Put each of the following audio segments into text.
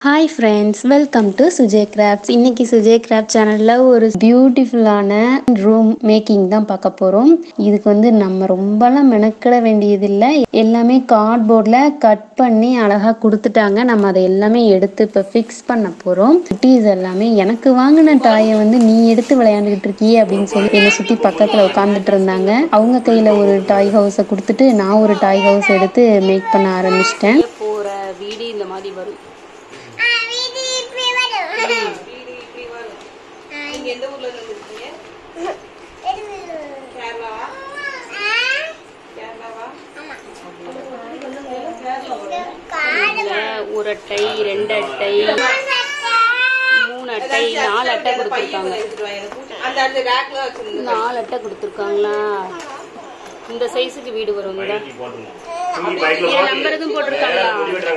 Hi friends welcome to Sujay crafts இன்னைக்கு Sujay craft சேனலில் ஒரு பியூட்டிஃபுல்லான ரூம் மேக்கிங் தான் பார்க்க போகிறோம் இதுக்கு வந்து நம்ம ரொம்பலாம் மெனக்கிட வேண்டியதில்லை எல்லாமே கார்ட்போர்டில் கட் பண்ணி அழகாக கொடுத்துட்டாங்க நம்ம அதை எல்லாமே எடுத்து இப்போ ஃபிக்ஸ் பண்ண போகிறோம் குட்டீஸ் எல்லாமே எனக்கு வாங்கின டாயை வந்து நீ எடுத்து விளையாண்டுக்கிட்டு இருக்கியே அப்படின்னு சொல்லி என்னை சுற்றி பக்கத்தில் உட்காந்துட்டு இருந்தாங்க அவங்க கையில் ஒரு டாய் ஹவுஸை கொடுத்துட்டு நான் ஒரு டாய் ஹவுஸ் எடுத்து மேக் பண்ண ஆரம்பிச்சிட்டேன் போற வீடு இந்த மாதிரி வரும் நீங்க எந்த ஊர்ல இருந்து இருக்கீங்க கேரளாவா கேரளாவா இதுல ஒரு அட்டை ரெண்டு அட்டை மூணு அட்டை நாலு அட்டை கொடுத்துருக்காங்க அந்த அந்த ரேக்ல வச்சிருந்தேன் நாலு அட்டை கொடுத்துருக்காங்களா இந்த சைஸுக்கு வீடு வரும் நம்பர் எதுவும் போட்டிருக்காங்களா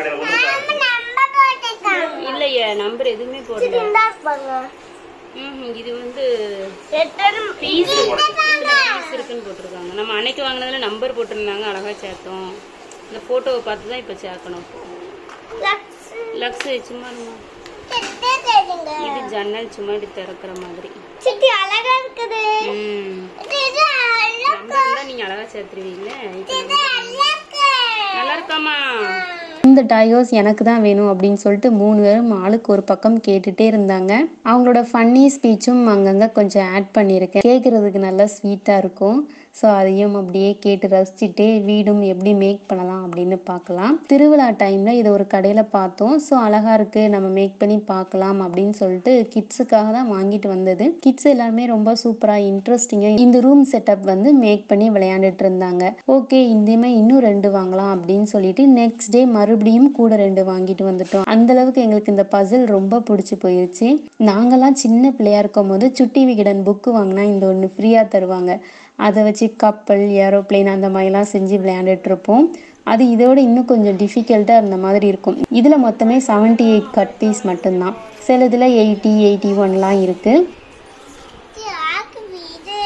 இல்லையே நம்பர் எதுவுமே போடல ம்ஹும், இது வந்து பீஸ் பீஸ் இருக்குன்னு போட்டிருக்காங்க நம்ம அன்னைக்கு வாங்கினதுல நம்பர் போட்டிருந்தாங்க அழகா சேர்த்தோம் இந்த போட்டோவை பார்த்து தான் இப்போ சேர்க்கணும் லக்ஸ் சும்மா இருமா. இது ஜன்னல் சும்மா இப்படி திறக்கிற மாதிரி சிட்டி அழகா இருக்குது ம் இது அழகா நம்பர் தான் நீங்க அழகா சேர்த்துருவீங்களே இப்போ இருக்கு. நல்லா இருக்காமா இந்த டாயோஸ் எனக்கு தான் வேணும் அப்படின்னு சொல்லிட்டு மூணு பேரும் ஆளுக்கு ஒரு பக்கம் கேட்டுட்டே இருந்தாங்க அவங்களோட ஃபன்னி ஸ்பீச்சும் அங்கங்கே கொஞ்சம் ஆட் பண்ணியிருக்கேன் கேட்குறதுக்கு நல்லா ஸ்வீட்டாக இருக்கும் ஸோ அதையும் அப்படியே கேட்டு ரசிச்சுட்டே வீடும் எப்படி மேக் பண்ணலாம் அப்படின்னு பார்க்கலாம் திருவிழா டைமில் இதை ஒரு கடையில் பார்த்தோம் ஸோ அழகாக இருக்குது நம்ம மேக் பண்ணி பார்க்கலாம் அப்படின்னு சொல்லிட்டு கிட்ஸுக்காக தான் வாங்கிட்டு வந்தது கிட்ஸ் எல்லாருமே ரொம்ப சூப்பராக இன்ட்ரெஸ்டிங்காக இந்த ரூம் செட்டப் வந்து மேக் பண்ணி விளையாண்டுட்டு இருந்தாங்க ஓகே இந்தமே இன்னும் ரெண்டு வாங்கலாம் அப்படின்னு சொல்லிட்டு நெக்ஸ்ட் டே மறுபடியும் கூட ரெண்டு வாங்கிட்டு வந்துட்டோம் அந்த அளவுக்கு எங்களுக்கு இந்த பசில் ரொம்ப பிடிச்சி போயிருச்சு நாங்கெல்லாம் சின்ன பிள்ளையா இருக்கும் போது சுட்டி விகடன் புக்கு வாங்கினா இந்த ஒன்று ஃப்ரீயாக தருவாங்க அதை வச்சு கப்பல் ஏரோப்ளேன் அந்த மாதிரிலாம் செஞ்சு விளையாண்டுட்டு இருப்போம் அது இதோட இன்னும் கொஞ்சம் டிஃபிகல்ட்டாக இருந்த மாதிரி இருக்கும் இதில் மொத்தமே செவன்ட்டி எயிட் கட் பீஸ் மட்டும்தான் சில இதில் எயிட்டி எயிட்டி ஒன்லாம் இருக்குது இது ஆக்கு வீடு.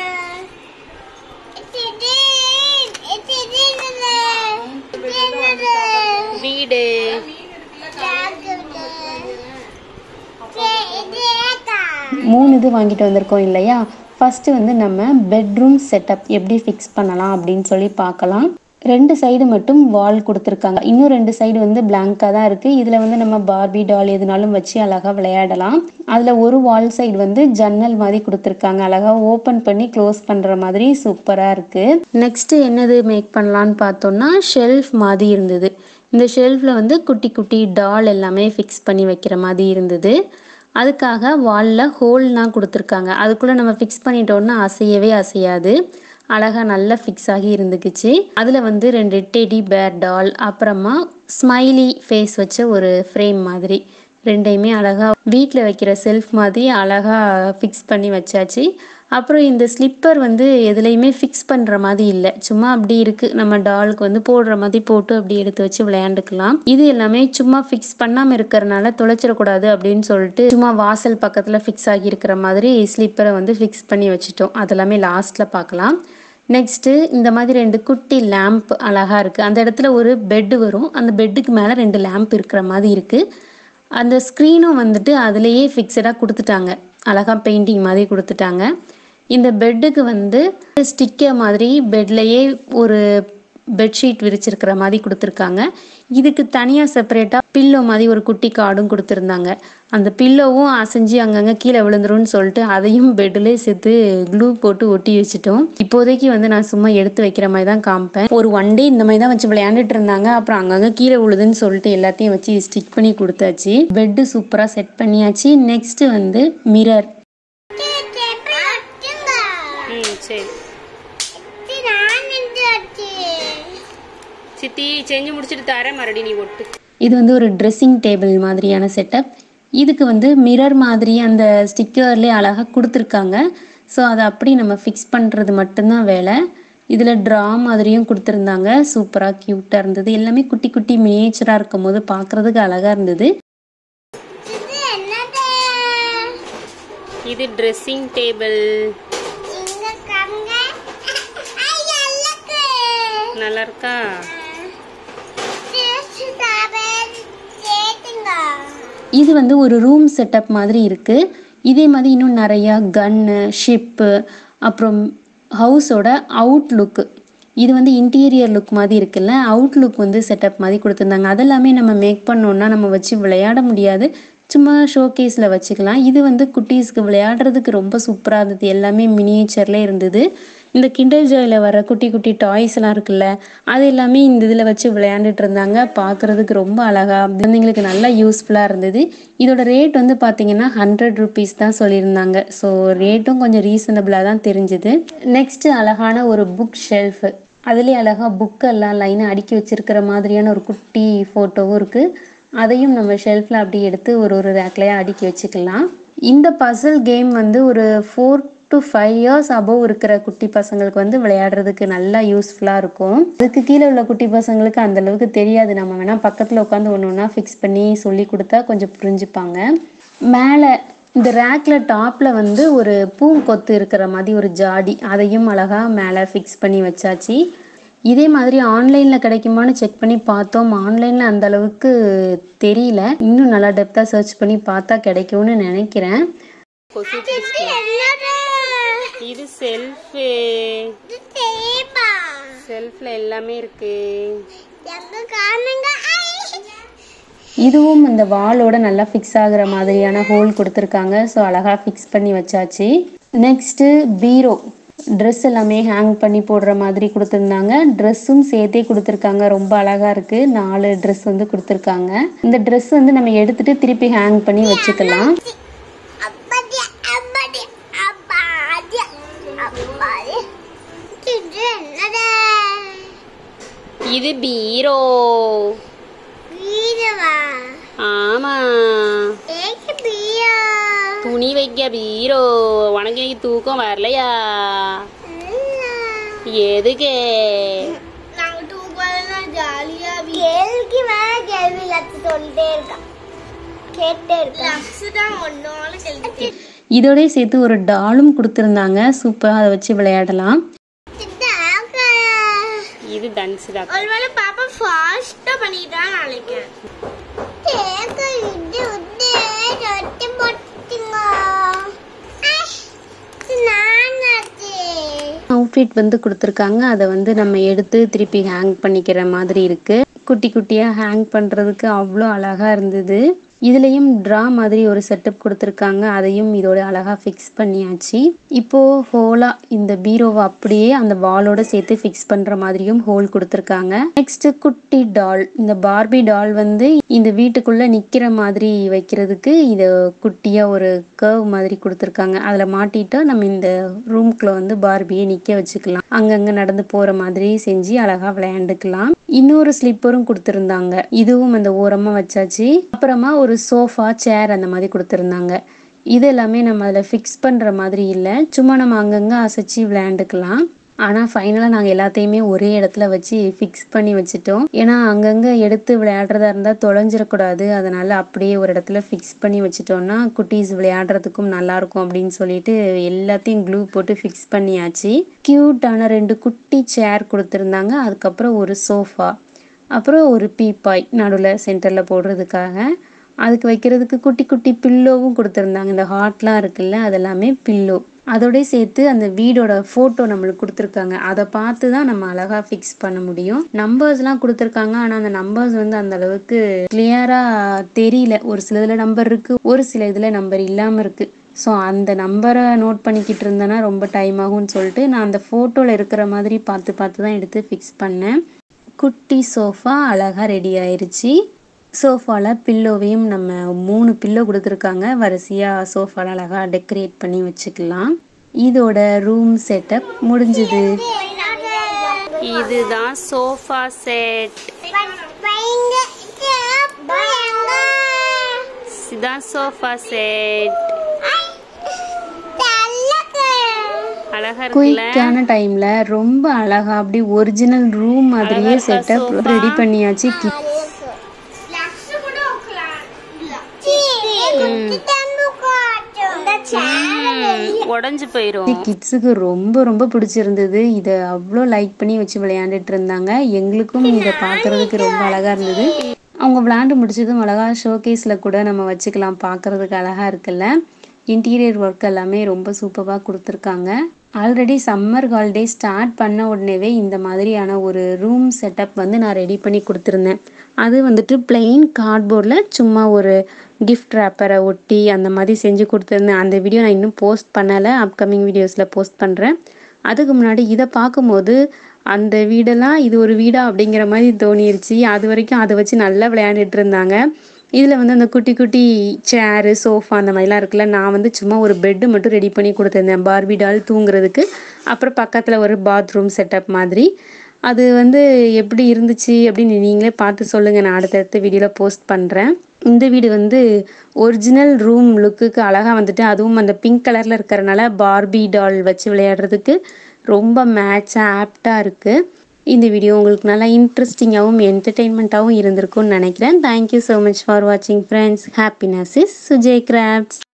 இது இது. இது இது என்னது? இது என்னது? வீடு ஆக்கு வீடு. இது இது ஏத்தா. மூணு இது வாங்கிட்டு வந்திருக்கோம் இல்லையா ஃபர்ஸ்ட் வந்து நம்ம பெட்ரூம் செட்டப் எப்படி ஃபிக்ஸ் பண்ணலாம் அப்படின்னு சொல்லி பார்க்கலாம் ரெண்டு சைடு மட்டும் வால் கொடுத்துருக்காங்க இன்னும் ரெண்டு சைடு வந்து பிளாங்காக தான் இருக்குது இதில் வந்து நம்ம பார்பி டால் எதுனாலும் வச்சு அழகாக விளையாடலாம் அதில் ஒரு வால் சைடு வந்து ஜன்னல் மாதிரி கொடுத்துருக்காங்க அழகாக ஓப்பன் பண்ணி க்ளோஸ் பண்ணுற மாதிரி சூப்பராக இருக்குது நெக்ஸ்ட்டு என்னது மேக் பண்ணலான்னு பார்த்தோம்னா ஷெல்ஃப் மாதிரி இருந்தது இந்த ஷெல்ஃபில் வந்து குட்டி குட்டி டால் எல்லாமே ஃபிக்ஸ் பண்ணி வைக்கிற மாதிரி இருந்தது அதுக்காக வாலில் ஹோல்லாம் கொடுத்துருக்காங்க அதுக்குள்ளே நம்ம ஃபிக்ஸ் பண்ணிட்டோம்னா அசையவே அசையாது அழகாக நல்லா ஃபிக்ஸ் ஆகி இருந்துக்குச்சு அதில் வந்து ரெண்டு டெடி பேர் டால் அப்புறமா ஸ்மைலி ஃபேஸ் வச்ச ஒரு ஃப்ரேம் மாதிரி ரெண்டையுமே அழகாக வீட்டில் வைக்கிற செல்ஃப் மாதிரி அழகாக ஃபிக்ஸ் பண்ணி வச்சாச்சு அப்புறம் இந்த ஸ்லிப்பர் வந்து எதுலேயுமே ஃபிக்ஸ் பண்ணுற மாதிரி இல்லை சும்மா அப்படி இருக்குது நம்ம டாலுக்கு வந்து போடுற மாதிரி போட்டு அப்படி எடுத்து வச்சு விளையாண்டுக்கலாம் இது எல்லாமே சும்மா ஃபிக்ஸ் பண்ணாமல் இருக்கிறனால தொலைச்சிடக்கூடாது அப்படின்னு சொல்லிட்டு சும்மா வாசல் பக்கத்தில் ஃபிக்ஸ் ஆகி இருக்கிற மாதிரி ஸ்லிப்பரை வந்து ஃபிக்ஸ் பண்ணி வச்சுட்டோம் அதெல்லாமே லாஸ்ட்டில் பார்க்கலாம் நெக்ஸ்ட்டு இந்த மாதிரி ரெண்டு குட்டி லேம்ப் அழகாக இருக்குது அந்த இடத்துல ஒரு பெட்டு வரும் அந்த பெட்டுக்கு மேலே ரெண்டு லேம்ப் இருக்கிற மாதிரி இருக்குது அந்த ஸ்க்ரீனும் வந்துட்டு அதுலேயே ஃபிக்ஸடாக கொடுத்துட்டாங்க அழகாக பெயிண்டிங் மாதிரி கொடுத்துட்டாங்க இந்த பெட்டுக்கு வந்து ஸ்டிக்கர் மாதிரி பெட்லேயே ஒரு பெட்ஷீட் விரிச்சிருக்கிற மாதிரி கொடுத்துருக்காங்க இதுக்கு தனியாக செப்பரேட்டாக பில்லோ மாதிரி ஒரு குட்டி கார்டும் கொடுத்துருந்தாங்க அந்த பில்லோவும் அசைஞ்சு அங்கங்கே கீழே விழுந்துரும்னு சொல்லிட்டு அதையும் பெட்லேயே சேர்த்து க்ளூ போட்டு ஒட்டி வச்சுட்டோம் இப்போதைக்கு வந்து நான் சும்மா எடுத்து வைக்கிற மாதிரி தான் காமிப்பேன் ஒரு ஒன் டே இந்த மாதிரி தான் வச்சு விளையாண்டுட்டு இருந்தாங்க அப்புறம் அங்கங்கே கீழே விழுதுன்னு சொல்லிட்டு எல்லாத்தையும் வச்சு ஸ்டிக் பண்ணி கொடுத்தாச்சு பெட்டு சூப்பராக செட் பண்ணியாச்சு நெக்ஸ்ட் வந்து மிரர் இது எப்படி வச்சுங்க? ம் சரி இது நான் நின்று வச்சு. சித்தி செஞ்சு முடிச்சிட்டு தரேன் மறுபடியும் நீ ஒட்டு இது வந்து ஒரு ட்ரெஸ்ஸிங் டேபிள் மாதிரியான செட்டப் இதுக்கு வந்து மிரர் மாதிரி அந்த ஸ்டிக்கர்லேயே அழகாக கொடுத்துருக்காங்க ஸோ அதை அப்படி நம்ம ஃபிக்ஸ் பண்ணுறது மட்டும்தான் வேலை இதில் ட்ரா மாதிரியும் கொடுத்துருந்தாங்க சூப்பராக க்யூட்டாக இருந்தது எல்லாமே குட்டி குட்டி மினியேச்சராக இருக்கும் போது பார்க்குறதுக்கு அழகாக இருந்தது இது என்னது? இது ட்ரெஸ்ஸிங் டேபிள் இங்க காமிங்க. ஐ, அழகு. நல்லா இருக்கா This is a bed. Dating இது வந்து ஒரு ரூம் செட்டப் மாதிரி இருக்குது இதே மாதிரி இன்னும் நிறையா கன்னு ஷிப்பு அப்புறம் ஹவுஸோட அவுட்லுக்கு இது வந்து இன்டீரியர் லுக் மாதிரி இருக்குல்ல அவுட்லுக் வந்து செட்டப் மாதிரி கொடுத்துருந்தாங்க அதெல்லாமே நம்ம மேக் பண்ணோன்னா நம்ம வச்சு விளையாட முடியாது சும்மா ஷோகேஸில் வச்சுக்கலாம் இது வந்து குட்டீஸ்க்கு விளையாடுறதுக்கு ரொம்ப சூப்பராக இருந்தது எல்லாமே மினியேச்சர்ல இருந்தது இந்த கிண்டர் ஜாயில் வர குட்டி குட்டி டாய்ஸ் எல்லாம் இருக்குல்ல அது எல்லாமே இந்த இதில் வச்சு விளையாண்டுட்டு இருந்தாங்க பார்க்குறதுக்கு ரொம்ப அழகாக குழந்தைங்களுக்கு நல்லா யூஸ்ஃபுல்லாக இருந்தது இதோட ரேட் வந்து பார்த்தீங்கன்னா ஹண்ட்ரட் ருபீஸ் தான் சொல்லியிருந்தாங்க ஸோ ரேட்டும் கொஞ்சம் ரீசனபிளாக தான் தெரிஞ்சுது நெக்ஸ்ட் அழகான ஒரு புக் ஷெல்ஃபு அதுலேயே அழகாக புக்கெல்லாம் லைனாக அடுக்கி வச்சிருக்கிற மாதிரியான ஒரு குட்டி ஃபோட்டோவும் இருக்குது அதையும் நம்ம ஷெல்ஃபில் அப்படி எடுத்து ஒரு ஒரு ரேக்லேயே அடுக்கி வச்சுக்கலாம் இந்த பசில் கேம் வந்து ஒரு four to five years above இருக்கிற குட்டி பசங்களுக்கு வந்து விளையாடுறதுக்கு நல்லா யூஸ்ஃபுல்லாக இருக்கும் அதுக்கு கீழே உள்ள குட்டி பசங்களுக்கு அந்த அளவுக்கு தெரியாது நம்ம வேணால் பக்கத்தில் உட்காந்து ஒன்று ஒன்றா ஃபிக்ஸ் பண்ணி சொல்லி கொடுத்தா கொஞ்சம் புரிஞ்சுப்பாங்க மேலே இந்த ரேக்ல டாப்ல வந்து ஒரு பூங்கொத்து இருக்கிற மாதிரி ஒரு ஜாடி அதையும் அழகா மேலே ஃபிக்ஸ் பண்ணி வச்சாச்சு இதே மாதிரி ஆன்லைனில் கிடைக்குமான்னு செக் பண்ணி பார்த்தோம் ஆன்லைனில் அந்த அளவுக்கு தெரியல இன்னும் நல்லா டெப்த்தாக சர்ச் பண்ணி பார்த்தா கிடைக்கும்னு நினைக்கிறேன் கொசு இது என்னது இது செல்ஃபு இது தேப்பா செல்ஃப்ல எல்லாமே இருக்கு எங்க காணுங்க ஐ. இதுவும் இந்த வாலோட நல்லா ஃபிக்ஸ் ஆகுற மாதிரியான ஹோல் கொடுத்துருக்காங்க ஸோ அழகாக ஃபிக்ஸ் பண்ணி வச்சாச்சு நெக்ஸ்ட்டு பீரோ ட்ரெஸ் எல்லாமே ஹேங் பண்ணி போடுற மாதிரி கொடுத்துருந்தாங்க ட்ரெஸ்ஸும் சேர்த்தே கொடுத்துருக்காங்க ரொம்ப அழகாக இருக்குது நாலு ட்ரெஸ் வந்து கொடுத்துருக்காங்க இந்த ட்ரெஸ் வந்து நம்ம எடுத்துட்டு திருப்பி ஹேங் பண்ணி வச்சுக்கலாம் அப்பாடி அப்பாடி அப்பாடி அப்பாடி இது என்னது இது பீரோ வீரவா ஆமா ஏக்கு பியா துணி வைக்க பீரோ உனக்கு இன்னைக்கு தூக்கம் வரலையா எதுக்கு நாங்க தூக்குவோம் ஜாலியா கேள்விக்கு மேல கேள்வி எல்லாத்தையும் சொல்லிட்டே இருக்கா கேட்டே இருக்கா லக்ஸ் தான் ஒன்னோட கேள்வி இதோடய சேர்த்து ஒரு டாலும் கொடுத்துருந்தாங்க சூப்பராக அதை வச்சு விளையாடலாம் இது தன்சிதா ஒருவேளை பாப்பா ஃபாஸ்டா பண்ணிட்டான்னு நினைக்கிறேன் கேக்க இது வந்து ரொட்டி போட்டுங்க நானாச்சு அவுட்ஃபிட் வந்து கொடுத்துருக்காங்க அதை வந்து நம்ம எடுத்து திருப்பி ஹேங் பண்ணிக்கிற மாதிரி இருக்கு குட்டி குட்டியாக ஹேங் பண்ணுறதுக்கு அவ்வளோ அழகாக இருந்தது இதுலேயும் ட்ரா மாதிரி ஒரு செட்டப் கொடுத்துருக்காங்க அதையும் இதோட அழகாக ஃபிக்ஸ் பண்ணியாச்சு இப்போ ஹோலா இந்த பீரோவை அப்படியே அந்த வாலோட சேர்த்து ஃபிக்ஸ் பண்ணுற மாதிரியும் ஹோல் கொடுத்துருக்காங்க நெக்ஸ்ட் குட்டி டால் இந்த பார்பி டால் வந்து இந்த வீட்டுக்குள்ள நிற்கிற மாதிரி வைக்கிறதுக்கு இதை குட்டியாக ஒரு கர்வ் மாதிரி கொடுத்துருக்காங்க அதில் மாட்டிட்டா நம்ம இந்த ரூம்குள்ள வந்து பார்பியை நிற்க வச்சுக்கலாம் அங்கங்கே நடந்து போகிற மாதிரி செஞ்சு அழகாக விளையாண்டுக்கலாம் இன்னொரு ஸ்லிப்பரும் கொடுத்துருந்தாங்க இதுவும் அந்த ஓரமாக வச்சாச்சு அப்புறமா ஒரு சோஃபா சேர் அந்த மாதிரி கொடுத்துருந்தாங்க இது எல்லாமே நம்ம அதில் ஃபிக்ஸ் பண்ணுற மாதிரி இல்லை சும்மா நம்ம அங்கங்கே அசைச்சு விளையாண்டுக்கலாம் ஆனால் ஃபைனலாக நாங்கள் எல்லாத்தையுமே ஒரே இடத்துல வச்சு ஃபிக்ஸ் பண்ணி வச்சுட்டோம் ஏன்னா அங்கங்கே எடுத்து விளையாடுறதா இருந்தால் தொலைஞ்சிடக்கூடாது அதனால் அப்படியே ஒரு இடத்துல ஃபிக்ஸ் பண்ணி வச்சுட்டோம்னா குட்டீஸ் விளையாடுறதுக்கும் நல்லாயிருக்கும் அப்படின்னு சொல்லிட்டு எல்லாத்தையும் க்ளூ போட்டு ஃபிக்ஸ் பண்ணியாச்சு க்யூட்டான ரெண்டு குட்டி சேர் கொடுத்துருந்தாங்க அதுக்கப்புறம் ஒரு சோஃபா அப்புறம் ஒரு பீப்பாய் நடுவில் சென்டரில் போடுறதுக்காக அதுக்கு வைக்கிறதுக்கு குட்டி குட்டி பில்லோவும் கொடுத்துருந்தாங்க இந்த ஹாட்லாம் இருக்குல்ல அதெல்லாமே பில்லோ அதோடய சேர்த்து அந்த வீடோட ஃபோட்டோ நம்மளுக்கு கொடுத்துருக்காங்க அதை பார்த்து தான் நம்ம அழகாக ஃபிக்ஸ் பண்ண முடியும் நம்பர்ஸ்லாம் கொடுத்துருக்காங்க ஆனால் அந்த நம்பர்ஸ் வந்து அந்த அளவுக்கு கிளியராக தெரியல ஒரு சில இதில் நம்பர் இருக்குது ஒரு சில இதில் நம்பர் இல்லாமல் இருக்குது ஸோ அந்த நம்பரை நோட் பண்ணிக்கிட்டு இருந்தேன்னா ரொம்ப டைம் ஆகும்னு சொல்லிட்டு நான் அந்த ஃபோட்டோவில் இருக்கிற மாதிரி பார்த்து பார்த்து தான் எடுத்து ஃபிக்ஸ் பண்ணேன் குட்டி சோஃபா அழகாக ரெடி ஆயிருச்சு சோஃபாவில் பில்லோவையும் நம்ம மூணு பில்லோ கொடுத்துருக்காங்க வரிசையாக சோஃபாவில் அழகாக டெக்கரேட் பண்ணி வச்சுக்கலாம் இதோட ரூம் செட்டப் முடிஞ்சுது இதுதான் சோஃபா செட் இதுதான் சோஃபா செட் அழகா இருக்குல்ல குயிக்கான டைம்ல ரொம்ப அழகா அப்படி ஒரிஜினல் ரூம் மாதிரியே செட்டப் ரெடி பண்ணியாச்சு கி- உடஞ்சு போயிரும் கிட்ஸுக்கு ரொம்ப ரொம்ப பிடிச்சிருந்தது இதை அவ்வளோ லைக் பண்ணி வச்சு விளையாண்டுட்டு இருந்தாங்க எங்களுக்கும் இதை பார்க்கறதுக்கு ரொம்ப அழகா இருந்தது அவங்க விளையாண்டு முடிச்சதும் அழகா ஷோகேஸில் கூட நம்ம வச்சுக்கலாம் பார்க்கறதுக்கு அழகாக இருக்குல்ல இன்டீரியர் ஒர்க் எல்லாமே ரொம்ப சூப்பராக கொடுத்துருக்காங்க ஆல்ரெடி சம்மர் ஹாலிடே ஸ்டார்ட் பண்ண உடனேவே இந்த மாதிரியான ஒரு ரூம் செட்டப் வந்து நான் ரெடி பண்ணி கொடுத்துருந்தேன் அது வந்துட்டு பிளெயின் கார்ட்போர்டில் சும்மா ஒரு கிஃப்ட் ரேப்பரை ஒட்டி அந்த மாதிரி செஞ்சு கொடுத்துருந்தேன் அந்த வீடியோ நான் இன்னும் போஸ்ட் பண்ணலை அப்கமிங் வீடியோஸில் போஸ்ட் பண்ணுறேன் அதுக்கு முன்னாடி இதை பார்க்கும்போது அந்த வீடெல்லாம் இது ஒரு வீடா அப்படிங்கிற மாதிரி தோணிருச்சு அது வரைக்கும் அதை வச்சு நல்லா விளையாண்டுட்டு இருந்தாங்க இதில் வந்து அந்த குட்டி குட்டி சேரு சோஃபா அந்த மாதிரிலாம் இருக்குல்ல நான் வந்து சும்மா ஒரு பெட்டு மட்டும் ரெடி பண்ணி கொடுத்துருந்தேன் பார்பி டால் தூங்குறதுக்கு அப்புறம் பக்கத்தில் ஒரு பாத்ரூம் செட்டப் மாதிரி அது வந்து எப்படி இருந்துச்சு அப்படின்னு நீங்களே பார்த்து சொல்லுங்கள் நான் அடுத்தடுத்த வீடியோவில் போஸ்ட் பண்ணுறேன் இந்த வீடு வந்து ஒரிஜினல் ரூம் லுக்குக்கு அழகாக வந்துட்டு அதுவும் அந்த பிங்க் கலரில் இருக்கிறனால பார்பி டால் வச்சு விளையாடுறதுக்கு ரொம்ப மேட்சாக ஆப்டாக இருக்குது இந்த வீடியோ உங்களுக்கு நல்லா இன்ட்ரெஸ்டிங்காகவும் என்டர்டெயின்மெண்ட்டாகவும் இருந்திருக்கும்னு நினைக்கிறேன் தேங்க்யூ ஸோ மச் ஃபார் வாட்சிங் friends happiness is Sujay crafts